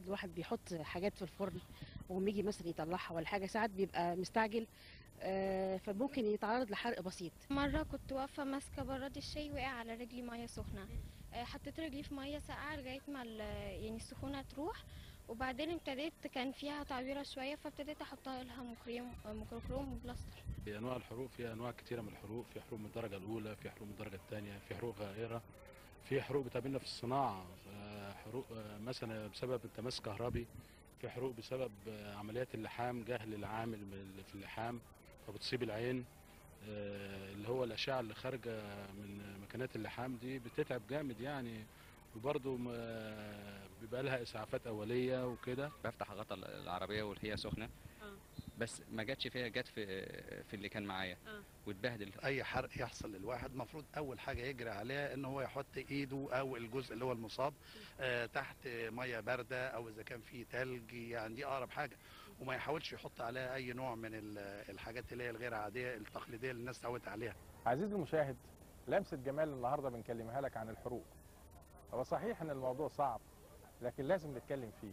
اكيد الواحد بيحط حاجات في الفرن ولما يجي مثلا يطلعها ولا حاجه ساعات بيبقى مستعجل آه، فممكن يتعرض لحرق بسيط مرة كنت واقفة ماسكة براد الشاي وقع على رجلي مية سخنة آه، حطيت رجلي في مية ساقعة لغاية ما ال- يعني السخونة تروح وبعدين ابتديت كان فيها تعويرة شوية فابتديت احطها لها مكريم ميكروكروم وبلاستر في انواع الحروق في انواع كتيره من الحروق في حروق من الدرجه الاولى في حروق من الدرجه الثانيه في حروق غائره في حروق بتقابلنا في الصناعه آه، حروق آه، مثلا بسبب التماس كهربي في حروق بسبب آه، عمليات اللحام جهل العامل من- في اللحام فبتصيب العين آه، اللي هو الاشعه اللي خارجه من مكانات اللحام دي بتتعب جامد يعني وبرضه م- بيبقى لها اسعافات اوليه وكده بفتح غطا العربيه وهي سخنه بس ما جاتش فيها جت في في اللي كان معايا واتبهدل اي حرق يحصل للواحد المفروض اول حاجه يجري عليها ان هو يحط ايده او الجزء اللي هو المصاب آه تحت ميه بارده او اذا كان فيه تلج يعني دي اقرب حاجه وما يحاولش يحط عليها اي نوع من ال- الحاجات اللي هي الغير عاديه التقليديه اللي الناس اتعودت عليها عزيزي المشاهد لمسة جمال النهاردة بنكلمها لك عن الحروق هو صحيح ان الموضوع صعب لكن لازم نتكلم فيه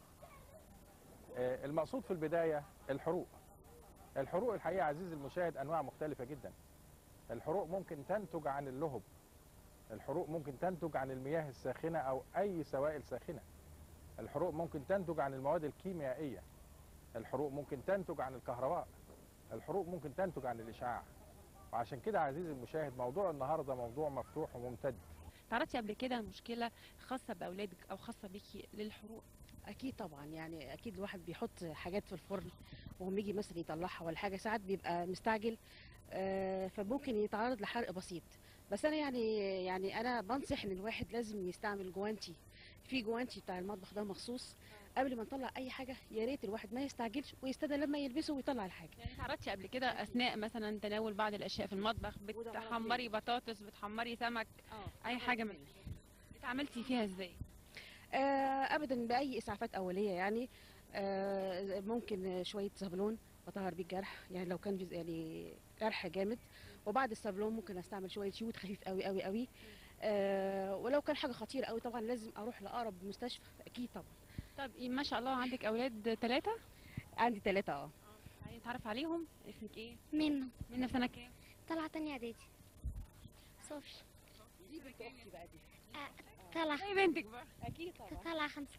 آه، المقصود في البداية الحروق الحروق الحقيقة عزيزي المشاهد أنواع مختلفة جدا الحروق ممكن تنتج عن اللهب الحروق ممكن تنتج عن المياه الساخنة أو أي سوائل ساخنة الحروق ممكن تنتج عن المواد الكيميائية الحروق ممكن تنتج عن الكهرباء الحروق ممكن تنتج عن الإشعاع وعشان كده عزيزي المشاهد موضوع النهارده موضوع مفتوح وممتد تعرضتي قبل كده مشكله خاصه باولادك او خاصه بيكي للحروق اكيد طبعا يعني اكيد الواحد بيحط حاجات في الفرن ولما يجي مثلا يطلعها ولا حاجه ساعات بيبقى مستعجل آه، فممكن يتعرض لحرق بسيط بس انا يعني يعني انا بنصح ان الواحد لازم يستعمل جوانتي في جوانتي بتاع المطبخ ده مخصوص قبل ما نطلع اي حاجه يا ريت الواحد ما يستعجلش ويستنى لما يلبسه ويطلع الحاجه يعني تعرضتي قبل كده اثناء مثلا تناول بعض الاشياء في المطبخ وده غلط بتحمري بطاطس بتحمري سمك اي حاجه من اتعاملتي فيها ازاي آه، ابدا باي اسعافات اوليه يعني آه، ممكن شويه صابون بطهر بيه الجرح يعني لو كان جزء يعني جرح جامد وبعد الصابون ممكن استعمل شويه يود خفيف قوي قوي قوي آه، ولو كان حاجه خطيره قوي طبعا لازم اروح لاقرب مستشفى اكيد طبعا طب ما شاء الله عندك اولاد ثلاثه عندي ثلاثه اه عايز نتعرف عليهم اسمك ايه منه مين في سنه كام طلع تانية اعدادي صافي دي بنت اختي بقى دي طلع زي بنتك بقى اكيد طبعا طلع خمسة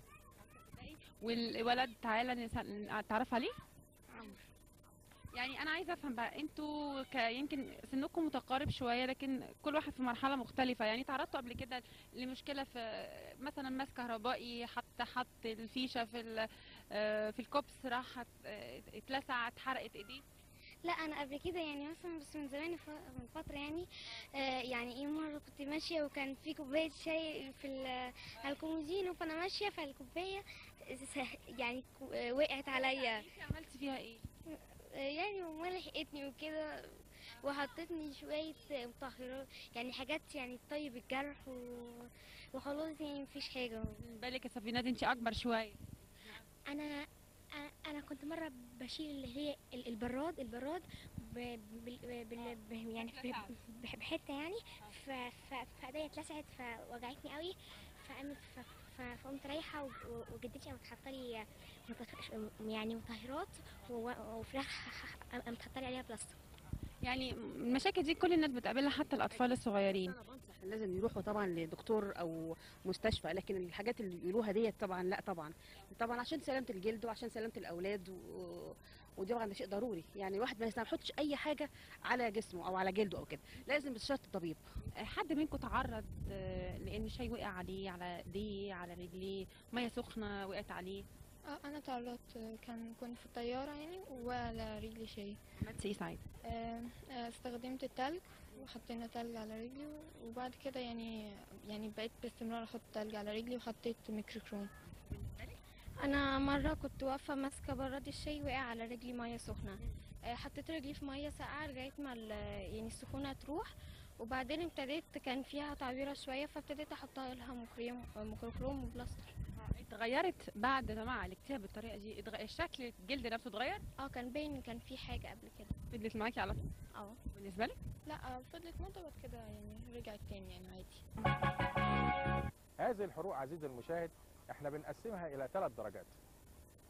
والولد تعالى نس- نتعرف عليه عمرو يعني انا عايزه افهم بقى انتوا ك... يمكن سنكم متقارب شويه لكن كل واحد في مرحله مختلفه يعني تعرضتوا قبل كده لمشكله في مثلا ماس كهربائي حتى حط الفيشه في ال... آه، في الكوبس راحت آه، اتلسع اتحرقت ايديه لا انا قبل كده يعني مثلا بس من زمان ف- من فتره يعني آه يعني ايه مره كنت ماشيه وكان في كوبايه شاي في ال- على الكومودينو فانا ماشيه فالكوبايه سه- يعني كو- آه، وقعت عليا انت عملتي فيها ايه آه، يعني ماما لحقتني وكده وحطتني شويه مطهرات يعني حاجات يعني تطيب الجرح و... وخلاص يعني مفيش حاجه بالك يا سفينات انت اكبر شويه انا أنا- انا كنت مره بشيل اللي هي ال- البراد البراد ب... بال... بال... ب... يعني ب... ب- بحته يعني ف... ف... فايديا اتلسعت فوجعتني قوي فقامت ف... ف... فقمت رايحه و... و- وجدتي قامت حاطه لي مطه- يعني مطهرات و... وفي الاخر قامت حاطه لي عليها بلاستر يعني المشاكل دي كل الناس بتقابلها حتى الاطفال الصغيرين انا بنصح إن لازم يروحوا طبعا لدكتور او مستشفى لكن الحاجات اللي بيقولوها ديت طبعا لا طبعا طبعا عشان سلامه الجلد وعشان سلامه الاولاد و... ودي طبعا ده شيء ضروري يعني الواحد ما يحطش اي حاجه على جسمه او على جلده او كده لازم بشرط الطبيب حد منكم تعرض آه، لان شيء وقع عليه على ايديه على رجليه ميه سخنه وقعت عليه اه انا تعرضت كان كنت في الطياره يعني وعلى رجلي شيء عملتي ايه ساعتها آه، آه، استخدمت التلج وحطينا تلج على رجلي وبعد كده يعني يعني بقيت باستمرار احط تلج على رجلي وحطيت ميكروكروم انا مره كنت واقفه ماسكه براد الشاي وقع على رجلي ميه سخنه آه، حطيت رجلي في ميه ساقعه لغايه ما ال- يعني السخونه تروح وبعدين ابتديت كان فيها تعويره شويه فابتديت احطها لها مكريم ميكروكروم وبلاستر اتغيرت بعد ما عالجتيها بالطريقه دي اتغ... شكل الجلد نفسه اتغير اه كان باين إن كان في حاجه قبل كده فضلت معاكي على طول اه بالنسبه لك لا آه، فضلت مده بعد كده يعني رجعت تاني يعني عادي هذه الحروق عزيزي المشاهد احنا بنقسمها الى ثلاث درجات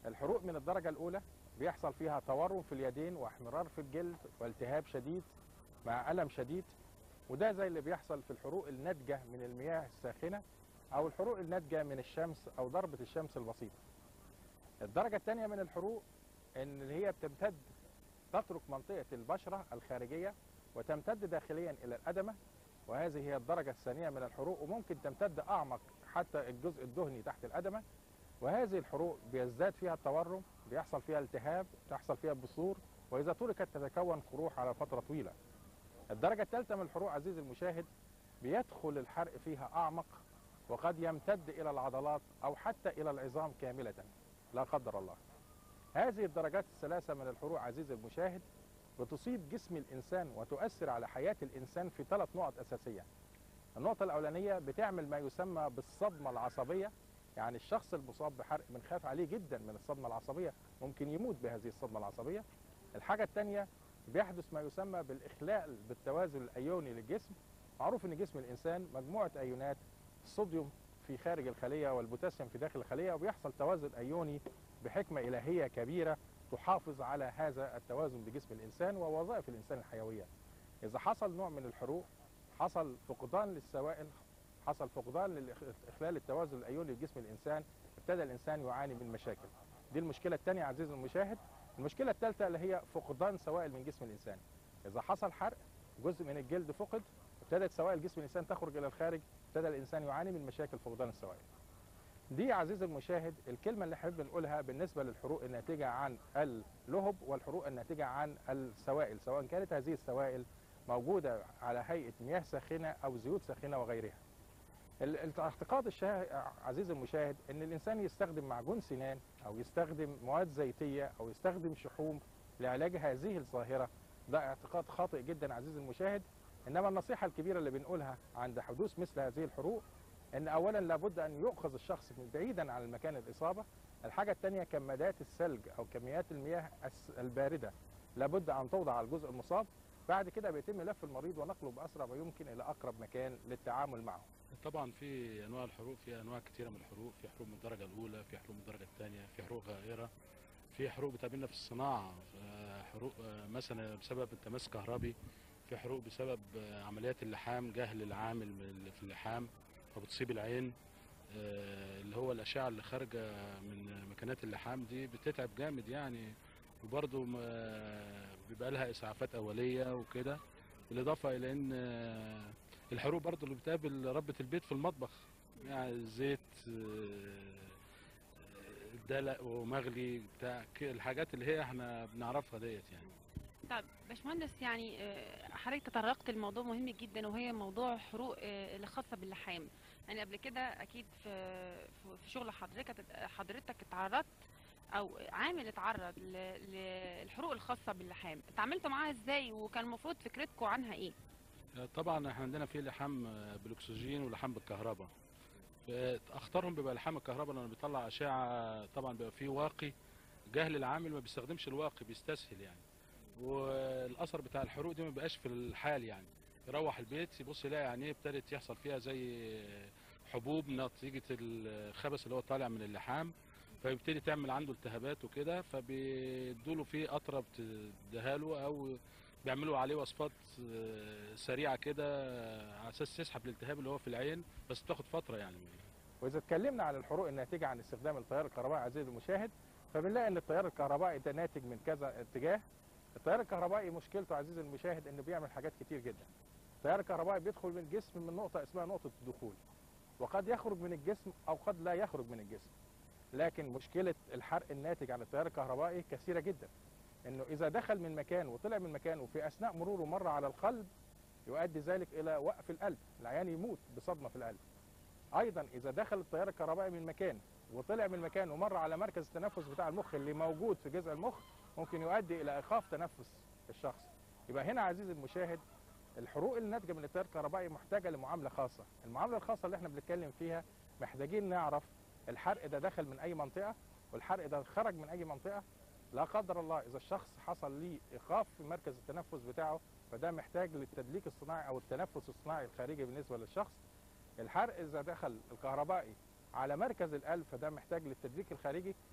الحروق من الدرجة الأولى بيحصل فيها تورم في اليدين واحمرار في الجلد والتهاب شديد مع ألم شديد وده زي اللي بيحصل في الحروق الناتجة من المياه الساخنة أو الحروق الناتجة من الشمس أو ضربة الشمس البسيطة الدرجة الثانية من الحروق إن هي بتمتد تترك منطقة البشرة الخارجية وتمتد داخليا إلى الأدمة وهذه هي الدرجة الثانية من الحروق وممكن تمتد أعمق حتى الجزء الدهني تحت الأدمة وهذه الحروق بيزداد فيها التورم بيحصل فيها التهاب بيحصل فيها بثور وإذا تركت تتكون قروح على فترة طويلة الدرجة الثالثة من الحروق عزيزي المشاهد بيدخل الحرق فيها أعمق وقد يمتد إلى العضلات أو حتى إلى العظام كاملة لا قدر الله هذه الدرجات الثلاثة من الحروق عزيزي المشاهد بتصيب جسم الإنسان وتؤثر على حياة الإنسان في ثلاث نقط أساسية النقطة الأولانية بتعمل ما يسمى بالصدمة العصبية يعني الشخص المصاب بحرق بنخاف عليه جدا من الصدمة العصبية ممكن يموت بهذه الصدمة العصبية الحاجة الثانية بيحدث ما يسمى بالإخلال بالتوازن الأيوني للجسم معروف أن جسم الإنسان مجموعة أيونات الصوديوم في خارج الخلية والبوتاسيوم في داخل الخلية وبيحصل توازن أيوني بحكمة إلهية كبيرة تحافظ على هذا التوازن بجسم الإنسان ووظائف الإنسان الحيوية إذا حصل نوع من الحروق حصل فقدان للسوائل حصل فقدان لإخلال التوازن الأيوني لجسم الإنسان ابتدى الإنسان يعاني من مشاكل دي المشكلة الثانية عزيزي المشاهد المشكلة الثالثة اللي هي فقدان سوائل من جسم الإنسان إذا حصل حرق جزء من الجلد فقد ابتدت سوائل جسم الإنسان تخرج إلى الخارج ابتدى الإنسان يعاني من مشاكل فقدان السوائل دي عزيزي المشاهد الكلمة اللي حابب نقولها بالنسبة للحروق الناتجة عن اللهب والحروق الناتجة عن السوائل سواء كانت هذه السوائل موجودة على هيئة مياه ساخنة أو زيوت ساخنة وغيرها الاعتقاد الشائع عزيزي المشاهد ان الانسان يستخدم معجون سنان او يستخدم مواد زيتيه او يستخدم شحوم لعلاج هذه الظاهره ده اعتقاد خاطئ جدا عزيزي المشاهد انما النصيحه الكبيره اللي بنقولها عند حدوث مثل هذه الحروق ان اولا لابد ان يؤخذ الشخص من بعيدا عن المكان الاصابه الحاجه الثانيه كمادات الثلج او كميات المياه البارده لابد ان توضع على الجزء المصاب بعد كده بيتم لف المريض ونقله باسرع ما يمكن الى اقرب مكان للتعامل معه طبعا في انواع الحروق في انواع كثيره من الحروق في حروق من الدرجه الاولى في حروق من الدرجه الثانيه في حروق غائره في حروق بتقابلنا في الصناعه حروق مثلا بسبب التماس كهربي في حروق بسبب عمليات اللحام جهل العامل في اللحام فبتصيب العين اللي هو الاشعه اللي خارجه من مكانات اللحام دي بتتعب جامد يعني وبرضه بيبقى لها اسعافات اوليه وكده بالاضافه الى ان الحروق برضه اللي بتقابل ربة البيت في المطبخ يعني زيت دلق ومغلي بتاع الحاجات اللي هي احنا بنعرفها ديت يعني طب باشمهندس يعني حضرتك تطرقت لموضوع مهم جدا وهي موضوع حروق اللي خاصه باللحام يعني قبل كده اكيد في في شغل حضرتك حضرتك اتعرضت او عامل اتعرض للحروق الخاصه باللحام اتعاملتوا معاها ازاي وكان المفروض فكرتكم عنها ايه طبعا احنا عندنا في لحام بالاكسجين ولحام بالكهرباء اختارهم بيبقى لحام الكهرباء لانه بيطلع اشعه طبعا بيبقى فيه واقي جهل العامل ما بيستخدمش الواقي بيستسهل يعني والاثر بتاع الحروق دي ما بيبقاش في الحال يعني يروح البيت يبص يلاقي عينيه ابتدت يحصل فيها زي حبوب نتيجه الخبث اللي هو طالع من اللحام فيبتدي تعمل عنده التهابات وكده فبيدوا له فيه قطره بتديها له او بيعملوا عليه وصفات سريعه كده على اساس تسحب الالتهاب اللي هو في العين بس بتاخد فتره يعني واذا اتكلمنا عن الحروق الناتجه عن استخدام التيار الكهربائي عزيزي المشاهد فبنلاقي ان التيار الكهربائي ده ناتج من كذا اتجاه التيار الكهربائي مشكلته عزيزي المشاهد انه بيعمل حاجات كتير جدا التيار الكهربائي بيدخل من الجسم من نقطه اسمها نقطه الدخول وقد يخرج من الجسم او قد لا يخرج من الجسم لكن مشكله الحرق الناتج عن التيار الكهربائي كثيره جدا انه اذا دخل من مكان وطلع من مكان وفي اثناء مروره مر على القلب يؤدي ذلك الى وقف القلب العيان يموت بصدمه في القلب ايضا اذا دخل التيار الكهربائي من مكان وطلع من مكان ومر على مركز التنفس بتاع المخ اللي موجود في جذع المخ ممكن يؤدي الى ايقاف تنفس الشخص يبقى هنا عزيزي المشاهد الحروق الناتجه من التيار الكهربائي محتاجه لمعامله خاصه المعامله الخاصه اللي احنا بنتكلم فيها محتاجين نعرف الحرق ده دخل من اي منطقه والحرق ده خرج من اي منطقه لا قدر الله اذا الشخص حصل ليه ايقاف في مركز التنفس بتاعه فده محتاج للتدليك الصناعي او التنفس الصناعي الخارجي بالنسبه للشخص الحرق اذا دخل الكهربائي على مركز القلب فده محتاج للتدليك الخارجي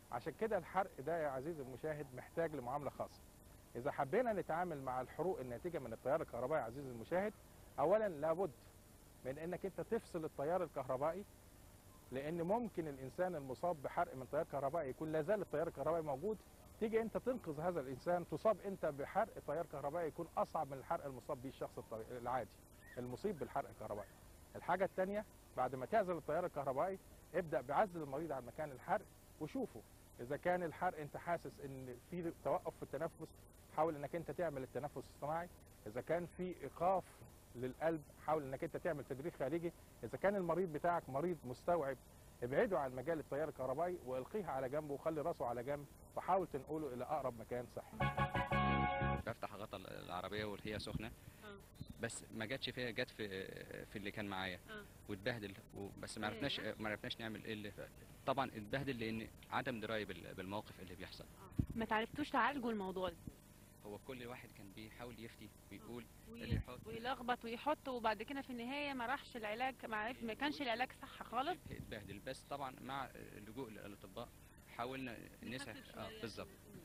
عشان كده الحرق ده يا عزيزي المشاهد محتاج لمعامله خاصه اذا حبينا نتعامل مع الحروق الناتجه من التيار الكهربائي عزيزي المشاهد اولا لابد من انك انت تفصل التيار الكهربائي لان ممكن الانسان المصاب بحرق من تيار كهربائي يكون لا زال التيار الكهربائي موجود تيجي انت تنقذ هذا الانسان تصاب انت بحرق تيار كهربائي يكون اصعب من الحرق المصاب به الشخص الطبي- العادي المصيب بالحرق الكهربائي الحاجه الثانيه بعد ما تعزل التيار الكهربائي ابدا بعزل المريض عن مكان الحرق وشوفه اذا كان الحرق انت حاسس ان في توقف في التنفس حاول انك انت تعمل التنفس الصناعي اذا كان في ايقاف للقلب حاول انك انت تعمل تدريج خارجي اذا كان المريض بتاعك مريض مستوعب ابعده عن مجال التيار الكهربائي والقيه على جنبه وخلي راسه على جنب وحاول تنقله الى اقرب مكان صحي بفتح غطا العربيه وهي سخنه بس ما جاتش فيها جت في في اللي كان معايا آه. واتبهدل و- بس ما عرفناش ما عرفناش نعمل ايه اللي طبعا اتبهدل لان عدم درايه بال- بالموقف اللي بيحصل ما تعرفتوش تعالجوا الموضوع ده هو كل واحد كان بيحاول يفتي ويقول وي- اللي يحط ويلخبط ويحط وبعد كده في النهايه ما راحش العلاج ما, عرف ما كانش العلاج صح خالص اتبهدل بس طبعا مع اللجوء للاطباء حاولنا نسعى اه بالظبط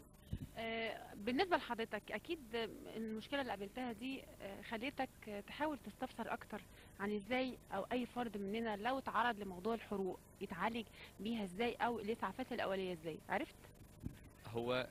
آه، بالنسبه لحضرتك اكيد المشكله اللي قابلتها دي آه، خليتك آه، تحاول تستفسر اكتر عن ازاي او اي فرد مننا لو تعرض لموضوع الحروق يتعالج بيها ازاي او الاسعافات الاوليه ازاي عرفت هو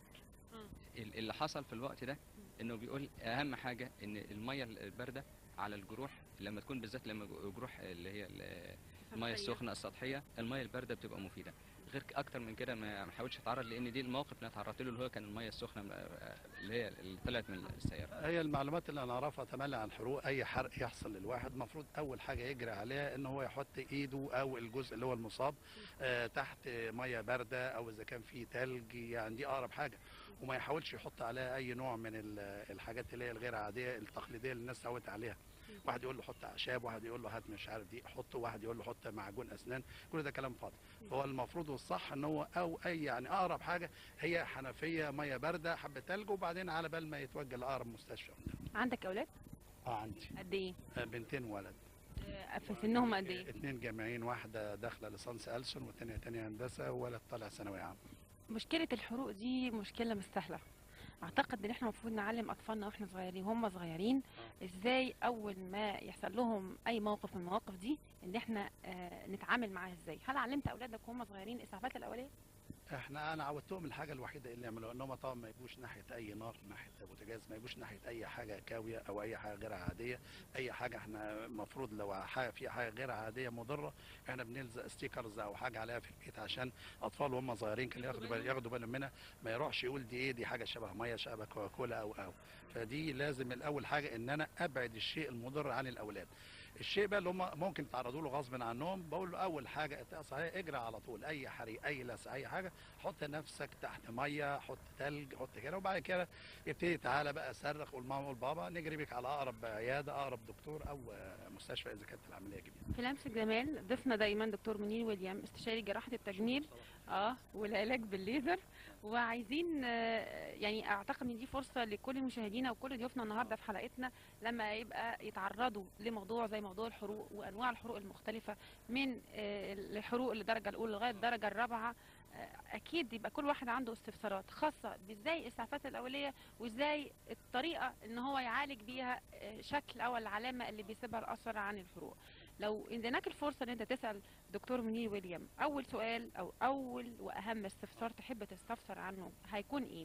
مم. ال- اللي حصل في الوقت ده انه بيقول اهم حاجه ان الميه البارده على الجروح لما تكون بالذات لما جروح اللي هي ال- الميه السخنه السطحيه الميه البارده بتبقى مفيده غير ك- اكتر من كده ما ما حاولش اتعرض لان دي الموقف اللي انا اتعرضت له اللي هو كان الميه السخنه آه، اللي هي اللي طلعت من السياره هي المعلومات اللي انا اعرفها تملي عن الحروق اي حرق يحصل للواحد المفروض اول حاجه يجري عليها ان هو يحط ايده او الجزء اللي هو المصاب آه تحت ميه بارده او اذا كان فيه تلج يعني دي اقرب حاجه وما يحاولش يحط عليها اي نوع من ال- الحاجات اللي هي الغير عاديه التقليديه اللي الناس اتعودت عليها واحد يقول له حط اعشاب واحد يقول له هات مش عارف دي حطه واحد يقول له حط معجون اسنان كل ده كلام فاضي فهو المفروض والصح ان هو او اي يعني اقرب حاجه هي حنفيه ميه بارده حبه تلج وبعدين على بال ما يتوجه لاقرب مستشفى عندك اولاد اه عندي قد ايه آه، بنتين ولد آه، في سنهم قد ايه اتنين جامعيين واحده داخله ليسانس ألسن والتانية تانية هندسه وولد طالع ثانويه عامه مشكله الحروق دي مشكله مش سهله اعتقد ان احنا المفروض نعلم اطفالنا واحنا صغيرين وهم صغيرين ازاي اول ما يحصل لهم اي موقف من المواقف دي ان احنا آه، نتعامل معاها ازاي هل علمت اولادك وهم صغيرين الاسعافات الاوليه احنا انا عودتهم الحاجه الوحيده اللي يعملوها انهم طبعا ما يجوش ناحيه اي نار ناحيه بوتاجاز ما يجوش ناحيه اي حاجه كاويه او اي حاجه غير عاديه اي حاجه احنا المفروض لو حاجه في حاجه غير عاديه مضره احنا بنلزق ستيكرز او حاجه عليها في البيت عشان اطفال وهم صغيرين كانوا ياخدوا بال- ياخدوا بالهم منها ما يروحش يقول دي ايه دي حاجه شبه ميه شبه كوكاكولا او او فدي لازم الاول حاجه ان انا ابعد الشيء المضر عن الاولاد الشيء بقى اللي هم ممكن يتعرضوا له غصب عنهم بقول له اول حاجه اتقص عليها اجري على طول اي حريق اي لسع اي حاجه حط نفسك تحت ميه حط تلج حط كده وبعد كده يبتدي تعالى بقى صرخ قول ماما قول بابا نجري بيك على اقرب عياده اقرب دكتور او آه، مستشفى اذا كانت العمليه كبيره في لمس الجمال ضيفنا دايما دكتور منير ويليام استشاري جراحه التجميل اه والعلاج بالليزر وعايزين آه، يعني اعتقد ان دي فرصه لكل مشاهدينا وكل ضيوفنا النهارده في حلقتنا لما يبقى يتعرضوا لموضوع زي موضوع الحروق وانواع الحروق المختلفه من آه، الحروق الدرجه الاولى لغايه الدرجه الرابعه آه، اكيد يبقى كل واحد عنده استفسارات خاصه بازاي الاسعافات الاوليه وازاي الطريقه ان هو يعالج بيها آه، شكل او العلامه اللي بيسيبها الاثر عن الحروق لو اديناك الفرصه ان انت تسال دكتور منير ويليام اول سؤال او اول واهم استفسار تحب تستفسر عنه هيكون ايه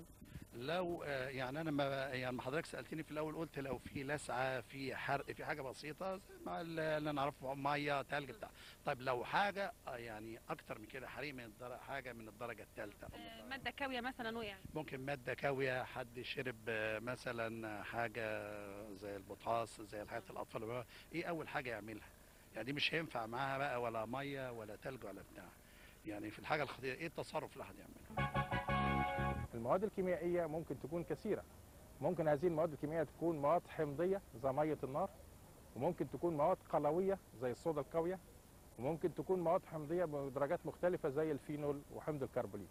لو آه، يعني انا ما يعني ما حضرتك سالتني في الاول قلت لو في لسعه في حرق في حاجه بسيطه زي ما اللي نعرفه ميه تلج بتاع طيب لو حاجه آه، يعني اكتر من كده حريق من الدرجه حاجه من الدرجه الثالثه آه، ماده كاويه مثلا وقع ممكن ماده كاويه حد شرب آه، مثلا حاجه زي البوتاص زي الحاجات الاطفال اللي هو- ايه اول حاجه يعملها يعني دي مش هينفع معاها بقى ولا ميه ولا تلج ولا بتاع يعني في الحاجه الخطيره ايه التصرف اللي الواحد يعمله المواد الكيميائيه ممكن تكون كثيره ممكن هذه المواد الكيميائيه تكون مواد حمضيه زي ميه النار وممكن تكون مواد قلويه زي الصودا القويه وممكن تكون مواد حمضيه بدرجات مختلفه زي الفينول وحمض الكربوليك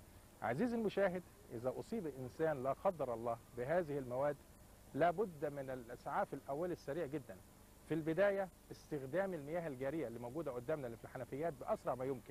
عزيزي المشاهد اذا اصيب انسان لا قدر الله بهذه المواد لابد من الاسعاف الاولي السريع جدا في البدايه استخدام المياه الجاريه اللي موجوده قدامنا اللي في الحنفيات باسرع ما يمكن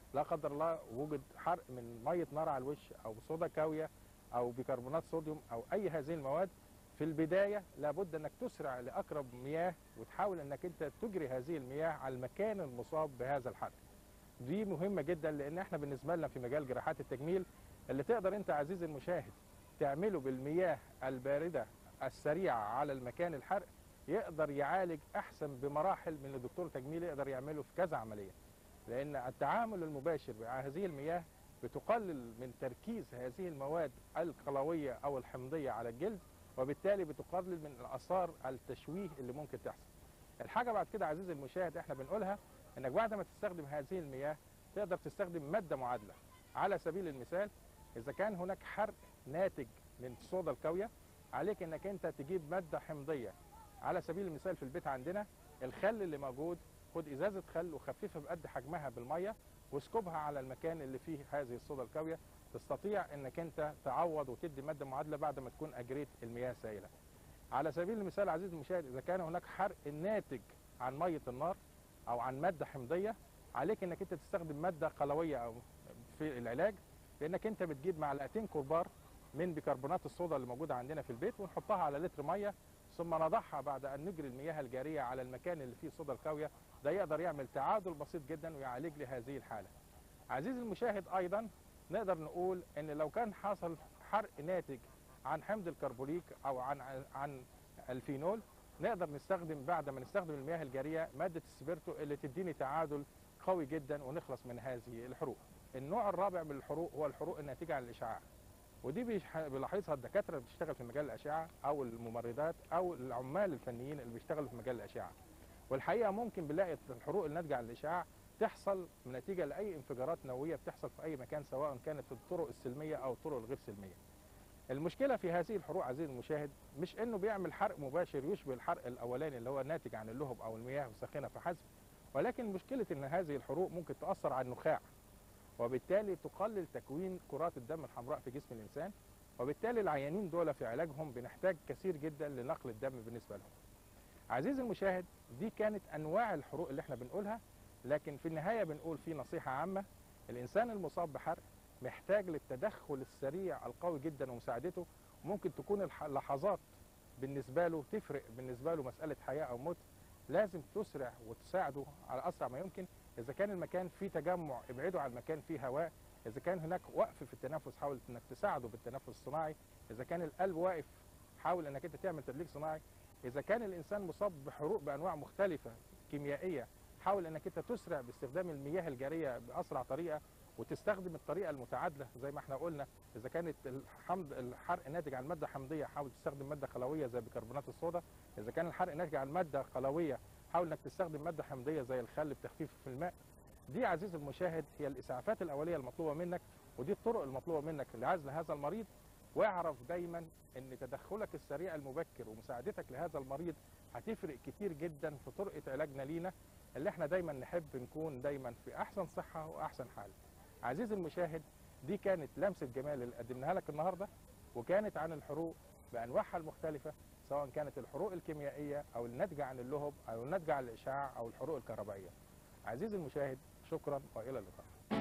لا قدر الله وجد حرق من ميه نار على الوش او صودا كاويه او بيكربونات صوديوم او اي هذه المواد في البدايه لابد انك تسرع لاقرب مياه وتحاول انك انت تجري هذه المياه على المكان المصاب بهذا الحرق. دي مهمه جدا لان احنا بالنسبه لنا في مجال جراحات التجميل اللي تقدر انت عزيزي المشاهد تعمله بالمياه البارده السريعه على المكان الحرق يقدر يعالج احسن بمراحل من اللي دكتور تجميل يقدر يعمله في كذا عمليه. لان التعامل المباشر مع هذه المياه بتقلل من تركيز هذه المواد القلويه او الحمضيه على الجلد وبالتالي بتقلل من اثار التشويه اللي ممكن تحصل. الحاجه بعد كده عزيزي المشاهد احنا بنقولها انك بعد ما تستخدم هذه المياه تقدر تستخدم ماده معادله. على سبيل المثال اذا كان هناك حرق ناتج من الصودا الكاويه عليك انك انت تجيب ماده حمضيه. على سبيل المثال في البيت عندنا الخل اللي موجود خد ازازه خل وخففها بقد حجمها بالميه واسكبها على المكان اللي فيه هذه الصودا الكاويه تستطيع انك انت تعوض وتدي ماده معادله بعد ما تكون اجريت المياه سائله. على سبيل المثال عزيزي المشاهد اذا كان هناك حرق ناتج عن ميه النار او عن ماده حمضيه عليك انك انت تستخدم ماده قلويه او في العلاج لانك انت بتجيب معلقتين كربار من بيكربونات الصودا اللي موجوده عندنا في البيت ونحطها على لتر ميه ثم نضعها بعد ان نجري المياه الجاريه على المكان اللي فيه صودا الكاويه ده يقدر يعمل تعادل بسيط جدا ويعالج لي هذه الحاله. عزيزي المشاهد ايضا نقدر نقول ان لو كان حصل حرق ناتج عن حمض الكربوليك او عن عن الفينول نقدر نستخدم بعد ما نستخدم المياه الجاريه ماده السبيرتو اللي تديني تعادل قوي جدا ونخلص من هذه الحروق. النوع الرابع من الحروق هو الحروق الناتجه عن الاشعاع. ودي بيح- بيلاحظها الدكاتره اللي بتشتغل في مجال الاشعه او الممرضات او العمال الفنيين اللي بيشتغلوا في مجال الاشعه. والحقيقه ممكن بنلاقي الحروق الناتجه عن الاشعاع تحصل نتيجه لاي انفجارات نوويه بتحصل في اي مكان سواء كانت في الطرق السلميه او الطرق الغير سلميه. المشكله في هذه الحروق عزيزي المشاهد مش انه بيعمل حرق مباشر يشبه الحرق الاولاني اللي هو ناتج عن اللهب او المياه الساخنه فحسب ولكن مشكله ان هذه الحروق ممكن تاثر على النخاع وبالتالي تقلل تكوين كرات الدم الحمراء في جسم الانسان وبالتالي العيانين دول في علاجهم بنحتاج كثير جدا لنقل الدم بالنسبه لهم. عزيزي المشاهد دي كانت انواع الحروق اللي احنا بنقولها لكن في النهايه بنقول في نصيحه عامه الانسان المصاب بحرق محتاج للتدخل السريع القوي جدا ومساعدته ممكن تكون الح- اللحظات بالنسبه له تفرق بالنسبه له مساله حياه او موت لازم تسرع وتساعده على اسرع ما يمكن اذا كان المكان فيه تجمع ابعده عن مكان فيه هواء اذا كان هناك وقف في التنفس حاول انك تساعده بالتنفس الصناعي اذا كان القلب واقف حاول انك انت تعمل تدليك صناعي اذا كان الانسان مصاب بحروق بانواع مختلفه كيميائيه حاول انك انت تسرع باستخدام المياه الجاريه باسرع طريقه وتستخدم الطريقه المتعادله زي ما احنا قلنا اذا كانت الحمض الحرق ناتج عن ماده حمضيه حاول تستخدم ماده قلويه زي بيكربونات الصودا اذا كان الحرق ناتج عن ماده قلويه حاول انك تستخدم ماده حمضيه زي الخل بتخفيف في الماء دي عزيزي المشاهد هي الاسعافات الاوليه المطلوبه منك ودي الطرق المطلوبه منك لعزل هذا المريض واعرف دايما ان تدخلك السريع المبكر ومساعدتك لهذا المريض هتفرق كتير جدا في طرقه علاجنا لينا اللي احنا دايما نحب نكون دايما في احسن صحه واحسن حال. عزيزي المشاهد دي كانت لمسه جمال اللي قدمناها لك النهارده وكانت عن الحروق بانواعها المختلفه سواء كانت الحروق الكيميائيه او الناتجه عن اللهب او الناتجه عن الاشعاع او الحروق الكهربائيه. عزيزي المشاهد شكرا والى اللقاء.